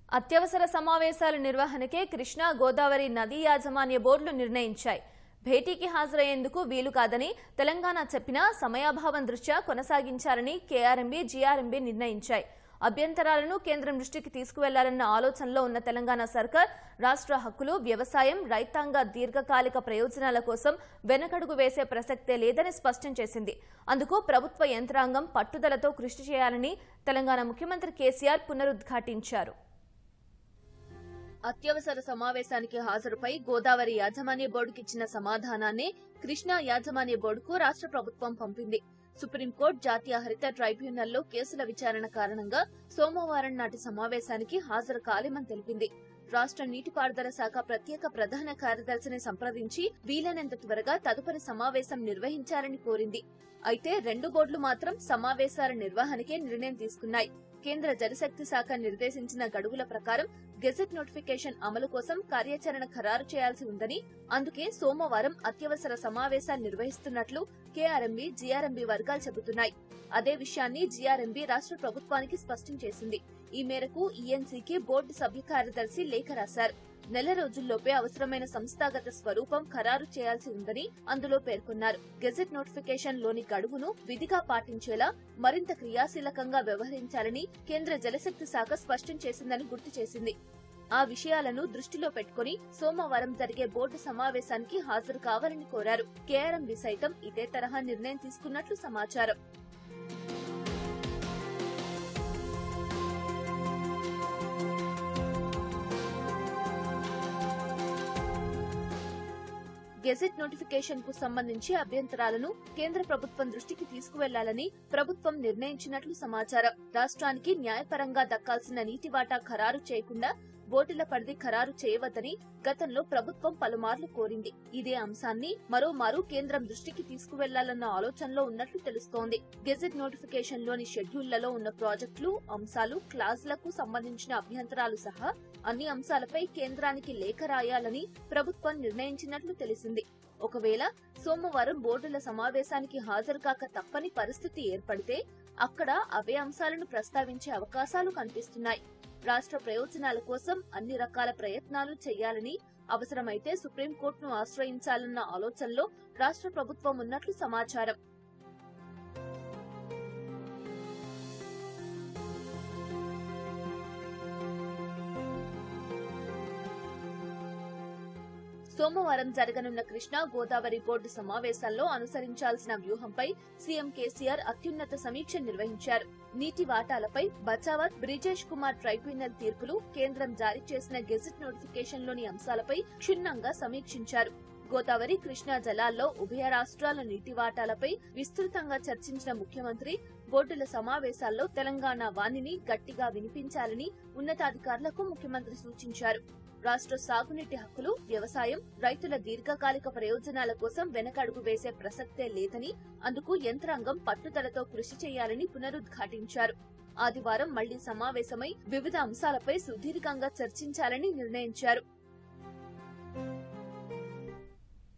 అత్యవసర సమావేశాల నిర్వహణకే కృష్ణా గోదావరి నదీ యాజమాన్య బోర్డులు నిర్ణయించాయి భేటీకి హాజరయ్యేందుకు వీలు కాదని తెలంగాణ చెప్పినా సమయాభావం దృష్ట్యా కొనసాగించాలని కేఆర్ఎంబీ జీఆర్ఎంబీ నిర్ణయించాయి అభ్యంతరాలను కేంద్రం దృష్టికి తీసుకువెళ్లాలన్న ఆలోచనలో ఉన్న తెలంగాణ సర్కార్ రాష్ట్ర హక్కులు వ్యవసాయం రైతాంగ దీర్ఘకాలిక ప్రయోజనాల కోసం వెనకడుగు వేసే ప్రసక్తే లేదని స్పష్టం చేసింది అందుకు ప్రభుత్వ యంత్రాంగం పట్టుదలతో కృషి చేయాలని తెలంగాణ ముఖ్యమంత్రి కేసీఆర్ పునరుద్ఘాటించారు అత్యవసర సమావేశానికి హాజరుపై గోదావరి యాజమాన్య బోర్డుకి ఇచ్చిన సమాధానాన్ని కృష్ణా యాజమాన్య బోర్డుకు రాష్ట్ర ప్రభుత్వం పంపింది సుప్రీంకోర్టు జాతీయ హరిత ట్రైబ్యునల్లో కేసుల విచారణ కారణంగా సోమవారం నాటి సమావేశానికి హాజరు కాలేమని తెలిపింది రాష్ట్ర నీటిపారుదల శాఖ ప్రత్యేక ప్రధాన కార్యదర్శిని సంప్రదించి వీలైనంత త్వరగా తదుపరి సమావేశం నిర్వహించాలని కోరింది అయితే రెండు బోర్డులు మాత్రం సమావేశాల నిర్వహణకే నిర్ణయం తీసుకున్నాయి కేంద్ర జలశక్తి శాఖ నిర్దేశించిన గడువుల ప్రకారం గెజెట్ నోటిఫికేషన్ అమలు కోసం కార్యాచరణ ఖరారు చేయాల్సి ఉందని అందుకే సోమవారం అత్యవసర సమావేశాలు నిర్వహిస్తున్నట్లు కేఆర్ఎంబీ జీఆర్ఎంబీ వర్గాలు చెబుతున్నాయి అదే విషయాన్ని జీఆర్ఎంబీ రాష్ట్ర ప్రభుత్వానికి స్పష్టం చేసింది ఈ మేరకు ఈఎన్సీకి బోర్డు సభ్య కార్యదర్శి లేఖ రాశారు నెల రోజుల్లోపే అవసరమైన సంస్థాగత స్వరూపం ఖరారు చేయాల్సి ఉందని అందులో పేర్కొన్నారు గెజెట్ నోటిఫికేషన్ లోని గడువును విధిగా పాటించేలా మరింత క్రియాశీలకంగా వ్యవహరించాలని కేంద్ర జలశక్తి శాఖ స్పష్టం చేసిందని గుర్తు చేసింది ఆ విషయాలను దృష్టిలో పెట్టుకుని సోమవారం జరిగే బోర్డు సమావేశానికి హాజరు కావాలని కోరారు కేఆర్ఎంబి సైతం ఇదే తరహా నిర్ణయం తీసుకున్నట్లు సమాచారం గెజెట్ నోటిఫికేషన్ కు సంబంధించి అభ్యంతరాలను కేంద్ర ప్రభుత్వం దృష్టికి తీసుకువెళ్లాలని ప్రభుత్వం నిర్ణయించినట్లు సమాచారం రాష్ట్రానికి న్యాయపరంగా దక్కాల్సిన నీటి వాటా ఖరారు చేయకుండా బోర్డుల పరిధి ఖరారు చేయవద్దని గతంలో ప్రభుత్వం పలుమార్లు కోరింది ఇదే అంశాన్ని మరోమారు కేంద్రం దృష్టికి తీసుకువెళ్లాలన్న ఆలోచనలో ఉన్నట్లు తెలుస్తోంది గెజెట్ నోటిఫికేషన్ లోని షెడ్యూళ్లలో ఉన్న ప్రాజెక్టులు అంశాలు క్లాజులకు సంబంధించిన అభ్యంతరాలు సహా అన్ని అంశాలపై కేంద్రానికి లేఖ రాయాలని ప్రభుత్వం నిర్ణయించినట్లు తెలిసింది ఒకవేళ సోమవారం బోర్డుల సమావేశానికి హాజరు కాక తప్పని పరిస్థితి ఏర్పడితే అక్కడ అవే అంశాలను ప్రస్తావించే అవకాశాలు కనిపిస్తున్నాయి రాష్ట్ర ప్రయోజనాల కోసం అన్ని రకాల ప్రయత్నాలు చేయాలని అవసరమైతే సుప్రీంకోర్టును ఆశ్రయించాలన్న ఆలోచనలో రాష్ట్ర ప్రభుత్వం ఉన్నట్లు సమాచారం సోమవారం జరగనున్న కృష్ణా గోదావరి బోర్డు సమావేశాల్లో అనుసరించాల్సిన వ్యూహంపై సీఎం కేసీఆర్ అత్యున్నత సమీక్ష నిర్వహించారు నీటి వాటాలపై బచావత్ బ్రిజేష్ కుమార్ ట్రైబ్యునల్ తీర్పులు కేంద్రం జారీ చేసిన గెజెట్ నోటిఫికేషన్లోని అంశాలపై క్షుణ్ణంగా సమీక్షించారు గోదావరి కృష్ణా జలాల్లో ఉభయ రాష్ట్రాల నీటి వాటాలపై విస్తృతంగా చర్చించిన ముఖ్యమంత్రి బోర్డుల సమావేశాల్లో తెలంగాణ వాణిని గట్టిగా వినిపించాలని ఉన్నతాధికారులకు ముఖ్యమంత్రి సూచించారు రాష్ట్ర సాగునీటి హక్కులు వ్యవసాయం రైతుల దీర్ఘకాలిక ప్రయోజనాల కోసం వెనకడుగు వేసే ప్రసక్తే లేదని అందుకు యంత్రాంగం పట్టుదలతో కృషి చేయాలని పునరుద్ఘాటించారు ఆదివారం మళ్లీ సమావేశమై వివిధ అంశాలపై సుదీర్ఘంగా చర్చించాలని నిర్ణయించారు